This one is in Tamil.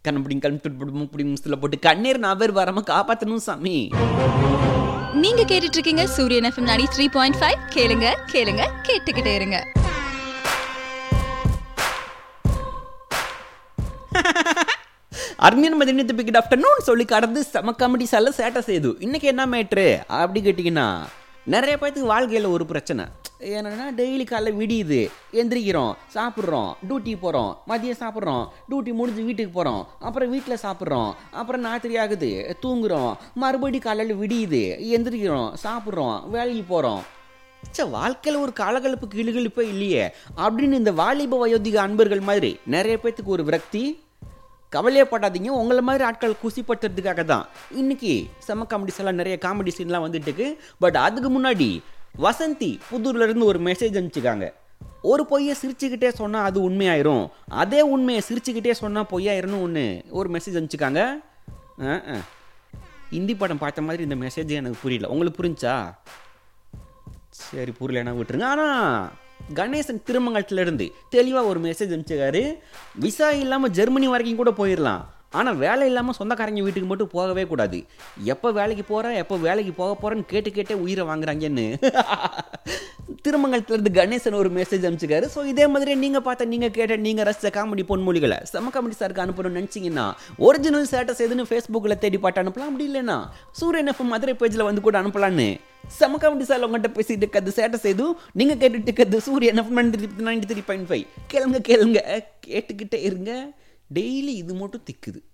கண்ணப்பிடி கண் முப்படி முஸ்தில் போட்டு கண்ணீர் நான் பேர் வராம காப்பாற்றணும் சாமி நீங்க கேட்டுட்டு இருக்கீங்க சூரியன் எஃப்எம் 93.5 த்ரீ பாயிண்ட் ஃபைவ் கேளுங்க கேளுங்க கேட்டுக்கிட்டே இருங்க அருமையான மதியத்து பிக்கெட் ஆஃப்டர்நூன் சொல்லி கடந்து செம காமெடி செல்ல சேட்டை செய்து இன்னைக்கு என்ன மேட்ரு அப்படி கேட்டிங்கன்னா நிறைய பேர்த்துக்கு வாழ்க்கையில் ஒரு பிரச்சனை என்னன்னா டெய்லி காலைல விடியுது எந்திரிக்கிறோம் சாப்பிட்றோம் டியூட்டி போகிறோம் மதியம் சாப்பிட்றோம் டியூட்டி முடிஞ்சு வீட்டுக்கு போகிறோம் அப்புறம் வீட்டில் சாப்பிட்றோம் அப்புறம் ராத்திரி ஆகுது தூங்குறோம் மறுபடி காலையில் விடியுது எந்திரிக்கிறோம் சாப்பிட்றோம் வேலைக்கு போகிறோம் ச்சே வாழ்க்கையில் ஒரு காலகலப்பு கிளுகிழுப்பே இல்லையே அப்படின்னு இந்த வாலிப வயோதிக அன்பர்கள் மாதிரி நிறைய பேர்த்துக்கு ஒரு விரக்தி கவலையப்படாதீங்க உங்களை மாதிரி ஆட்கள் குசிப்படுத்துறதுக்காக தான் இன்னைக்கு செம காமெடிஸ் எல்லாம் நிறைய காமெடி சீன்லாம் வந்துட்டு இருக்கு பட் அதுக்கு முன்னாடி வசந்தி புதூர்ல இருந்து ஒரு மெசேஜ் அனுப்பிச்சிருக்காங்க ஒரு பொய்யை சிரிச்சுக்கிட்டே சொன்னால் அது உண்மையாயிரும் அதே உண்மையை சிரிச்சுக்கிட்டே சொன்னால் பொய்யாயிரும்னு ஒன்று ஒரு மெசேஜ் அனுப்பிச்சிருக்காங்க ஆ ஆ. ஹிந்தி படம் பார்த்த மாதிரி இந்த மெசேஜ் எனக்கு புரியல உங்களுக்கு புரிஞ்சா சரி புரியலன்னா விட்டுருங்க ஆனால் கணேசன் திருமங்கலத்துல இருந்து தெளிவாக ஒரு மெசேஜ் அனுப்பிச்சிருக்காரு விசா இல்லாமல் ஜெர்மனி வரைக்கும் கூட போயிடலாம் ஆனால் வேலை இல்லாமல் சொந்தக்காரங்க வீட்டுக்கு மட்டும் போகவே கூடாது எப்போ வேலைக்கு போகிறேன் எப்போ வேலைக்கு போக போகிறேன்னு கேட்டு கேட்டே உயிரை வாங்குறாங்கன்னு திருமங்கலத்துல இருந்து கணேசன் ஒரு மெசேஜ் அனுப்பிச்சிருக்காரு ஸோ இதே மாதிரி நீங்கள் பார்த்த நீங்கள் கேட்ட நீங்கள் ரசித்த காமெடி பொன்மொழிகளை செம காமெடி சாருக்கு அனுப்பணும்னு நினச்சிங்கன்னா ஒரிஜினல் ஸ்டேட்டஸ் எதுன்னு ஃபேஸ்புக்கில் தேடி பாட்டு அனுப்பலாம் அப்படி இல்லைன்னா சூரியன் எஃப்எம் மதுரை பேஜில் வந்து கூட அனுப்பலான்னு செம காமெடி சார் உங்கள்கிட்ட பேசிட்டு இருக்கிறது ஸ்டேட்டஸ் செய்து நீங்கள் கேட்டுட்டு இருக்கிறது Suriyan FM ninety three point five கேளுங்க கேளுங்க கேட்டுக்கிட்டே இருங்க டெய்லி இது மட்டும் திக்குது